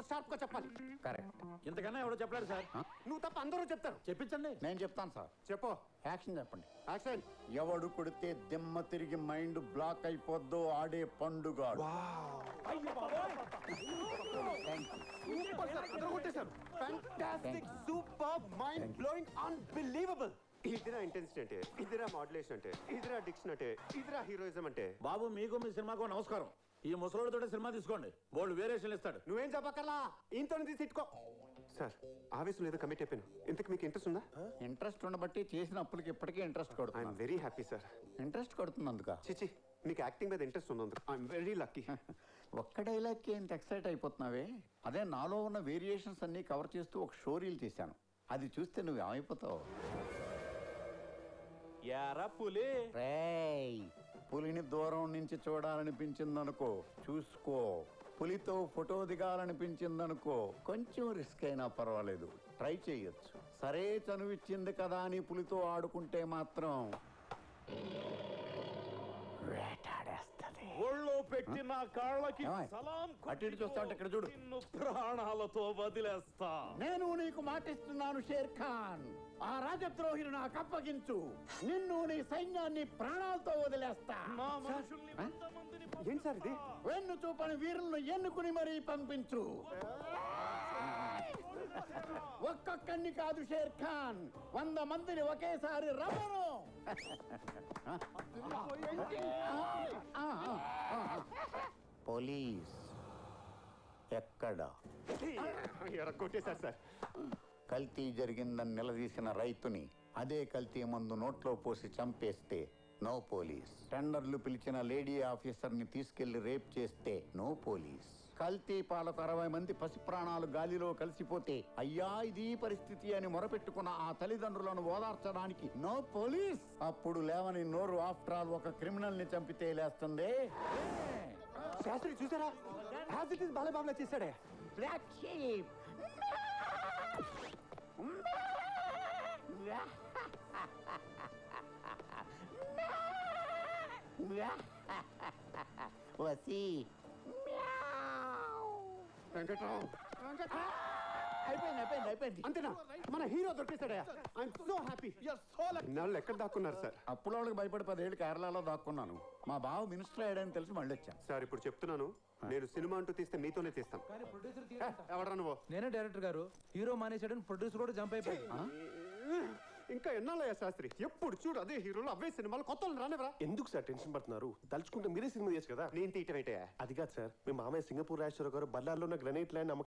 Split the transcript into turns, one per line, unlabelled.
Sharp గా చెప్పాలి
correct
ఇంతకన్నా ఎవడో చెప్పలేడు సార్
నువ్వు తప్ప అందరూ చెప్తారు
చెప్పించండి
నేను చెప్తాను సార్
చెప్పు
యాక్షన్ చెప్పండి
యాక్షన్
ఎవడు కొడితే దిమ్మ తిరిగి మైండ్ బ్లాక్ అయిపోద్దో ఆడే పండుగ
సూపర్ సార్ అందరూ కొట్టేశారు fantastic super mind blowing unbelievable ఇదిరా ఇంటెన్సిటీ అంటే ఇదిరా మాడ్యులేషన్ అంటే ఇదిరా డిక్షన్ అంటే ఇదిరా హీరోయిజం అంటే
బాబు మీకు మీ సినిమాకు నమస్కారం ఈ ముసలోడితో సినిమా తీసుకోండి బోల్డ్ వేరియేషన్లు ఇస్తాడు
నువ్వేం చెప్పక్కర్లా ఇంతో తీసి ఇట్టుకో సార్ ఆవేశం లేదు కమిట్ అయిపోయాను ఇంతకు మీకు ఇంట్రెస్ట్ ఉందా
ఇంట్రెస్ట్ ఉండబట్టి చేసిన అప్పులకి ఇప్పటికీ ఇంట్రెస్ట్
ఐఎమ్
కొడుతుంది
వెరీ హ్యాపీ సార్
ఇంట్రెస్ట్ కొడుతుంది అందుక
చిచి మీకు యాక్టింగ్ మీద ఇంట్రెస్ట్ ఉంది ఐఎమ్ వెరీ లక్కీ
ఒక్క డైలాగ్కి ఎంత ఎక్సైట్ అయిపోతున్నావే అదే నాలో ఉన్న వేరియేషన్స్ అన్ని కవర్ చేస్తూ ఒక షో రీల్ చేశాను అది చూస్తే నువ్వు ఏమైపోతావు
యారా పులి
రేయ్ పులిని దూరం నుంచి చూడాలనిపించిందనుకో చూసుకో పులితో ఫోటో దిగాలనిపించిందనుకో కొంచెం రిస్క్ అయినా పర్వాలేదు ట్రై చేయొచ్చు సరే చనువిచ్చింది కదా అని పులితో ఆడుకుంటే మాత్రం వేటాడేస్తది
ఒళ్ళో పెట్టి నా కాళ్ళకి
ఏమాయ్?
సలాం
అటు ఇటు చూస్తా ఉంటే ఇక్కడ చూడు.
నిన్ను ప్రాణాలతో వదిలేస్తా
నేను నీకు మాటిస్తున్నాను షేర్ ఖాన్ ఆ రాజద్రోహిని నాకు అప్పగించు నిన్ను నీ సైన్యాన్ని ప్రాణాలతో వదిలేస్తా
నా మనుషుల్ని
ఆ?
వంద మందిని
ఏంటి సార్ ఇది
వెన్ను చూపని వీరులను ఎన్నుకుని మరీ పంపించు ఒక్కొక్కడిని కాదు షేర్ ఖాన్ వంద మందిని ఒకేసారి రమ్మను పోలీస్ ఎక్కడ
ఎర కొట్టేశారు సార్
కల్తీ జరిగిందని నిలదీసిన రైతుని అదే కల్తీ మందు నోట్లో పోసి చంపేస్తే నో పోలీస్ టెండర్లు పిలిచిన లేడీ ఆఫీసర్ ని తీసుకెళ్లి రేప్ చేస్తే నో పోలీస్ కల్తీ పాలకు అరవై మంది పసి ప్రాణాలు గాలిలో కలిసిపోతే అయ్యా ఇది పరిస్థితి అని మొరపెట్టుకున్న ఆ తల్లిదండ్రులను ఓదార్చడానికి నో పోలీస్ అప్పుడు లేవని నోరు ఆఫ్టర్ ఆల్ ఒక క్రిమినల్ ని చంపితే లేస్తుంది
శాస్త్రి చూసారా హ్యాస్ ఇట్ ఇస్ బాలబాబులా చేశాడే
బ్లాక్ షీప్ వసి
వెంకట్రావు
అయిపోయింది అయిపోయింది అయిపోయింది
అంతేనా మన హీరో దొరికేశాడే ఐఎమ్ సో హ్యాపీ ఇన్నాళ్ళు ఎక్కడ దాక్కున్నారు సార్
అప్పుడు వాళ్ళకి భయపడి పదేళ్ళు కేరళలో దాక్కున్నాను మా బావ మినిస్టర్ అయ్యాడని తెలిసి మళ్ళీ వచ్చాను
సార్ ఇప్పుడు చెప్తున్నాను నేను సినిమా అంటూ తీస్తే మీతోనే తీస్తాం
కానీ ప్రొడ్యూసర్
ఏ, ఎవడ్రా నువ్వు
నేనే డైరెక్టర్ గారు హీరో మానేసాడని ప్రొడ్యూసర్ కూడా జంప్ అయిపోయాడు
ఇంకా ఎన్నాళ్ళయ్యా శాస్త్రి ఎప్పుడు చూడు అదే హీరోలు అవే సినిమాలు కొత్త వాళ్ళు రానివ్వరా
ఎందుకు సార్ టెన్షన్ పడుతున్నారు తలుచుకుంటే మీరే సినిమా చేయొచ్చు కదా
నేను తీయటం ఏంటయ్యా
అది కాదు సార్ మీ మామయ్య సింగపూర్ రాజేశ్వర గారు బల్లార్లో ఉన్న గ్రనైట్ ల్యాండ్